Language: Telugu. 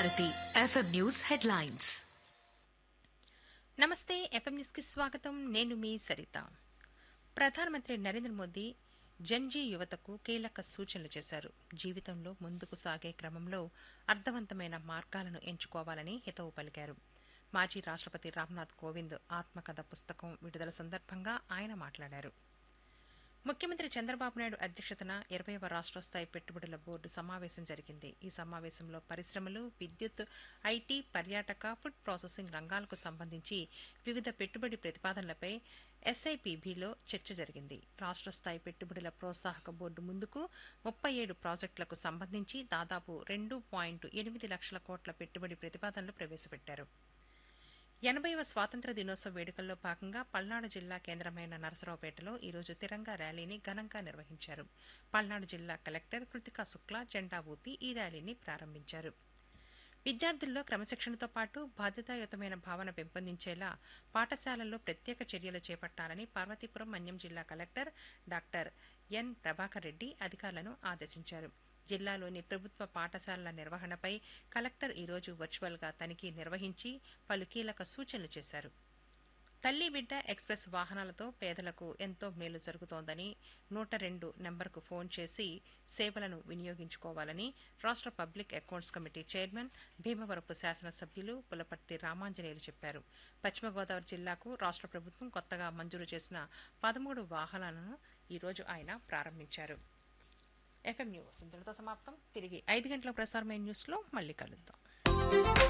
భారతి ఎఫ్ఎం న్యూస్ హెడ్లైన్స్ నమస్తే ఎఫ్ఎం న్యూస్కి స్వాగతం నేను మీ సరిత ప్రధానమంత్రి నరేంద్ర మోదీ జన్జీ యువతకు కీలక సూచనలు చేశారు జీవితంలో ముందుకు సాగే క్రమంలో అర్థవంతమైన మార్గాలను ఎంచుకోవాలని హితవు పలికారు మాజీ రాష్ట్రపతి రామ్నాథ్ కోవింద్ ఆత్మకథ పుస్తకం విడుదల సందర్భంగా ఆయన మాట్లాడారు ముఖ్యమంత్రి చంద్రబాబు నాయుడు అధ్యక్షతన ఇరవైవ రాష్ట్ర స్థాయి పెట్టుబడుల బోర్డు సమావేశం జరిగింది ఈ సమావేశంలో పరిశ్రమలు విద్యుత్ ఐటీ పర్యాటక ఫుడ్ ప్రాసెసింగ్ రంగాలకు సంబంధించి వివిధ పెట్టుబడి ప్రతిపాదనలపై ఎస్ఐపిబిలో చర్చ జరిగింది రాష్ట్ర స్థాయి పెట్టుబడుల ప్రోత్సాహక బోర్డు ముందుకు ముప్పై ఏడు ప్రాజెక్టులకు సంబంధించి దాదాపు రెండు పాయింట్ ఎనిమిది లక్షల కోట్ల పెట్టుబడి ప్రతిపాదనలు ప్రవేశపెట్టారు ఎనభైవ స్వాతంత్ర దినోత్సవ వేడుకల్లో భాగంగా పల్నాడు జిల్లా కేంద్రమైన నరసరావుపేటలో ఈరోజు తిరంగా ర్యాలీని ఘనంగా నిర్వహించారు పల్నాడు జిల్లా కలెక్టర్ కృతికా శుక్లా జెండా ఊపి ఈ ర్యాలీని ప్రారంభించారు విద్యార్థుల్లో క్రమశిక్షణతో పాటు బాధ్యతాయుతమైన భావన పెంపొందించేలా పాఠశాలల్లో ప్రత్యేక చర్యలు చేపట్టాలని పార్వతీపురం మన్యం జిల్లా collector doctor N Prabhakar Reddy అధికారులను ఆదేశించారు జిల్లాలోని ప్రభుత్వ పాఠశాలల నిర్వహణపై కలెక్టర్ ఈరోజు వర్చువల్గా తనిఖీ నిర్వహించి పలు కీలక సూచనలు చేశారు తల్లి బిడ్డ ఎక్స్ప్రెస్ వాహనాలతో పేదలకు ఎంతో మేలు జరుగుతోందని నూట రెండు నెంబర్కు ఫోన్ చేసి సేవలను వినియోగించుకోవాలని రాష్ట్ర public accounts committee chairman Bheemavarapu శాసనసభ్యులు పులపర్తి రామాంజనేయులు చెప్పారు పశ్చిమ గోదావరి జిల్లాకు రాష్ట్ర ప్రభుత్వం కొత్తగా మంజూరు చేసిన పదమూడు వాహనాలను ఈరోజు ఆయన ప్రారంభించారు ఎఫ్ఎం న్యూస్ ఇంతటితో సమాప్తం తిరిగి ఐదు గంటల ప్రసారమైన న్యూస్లో మళ్ళీ కలుద్దాం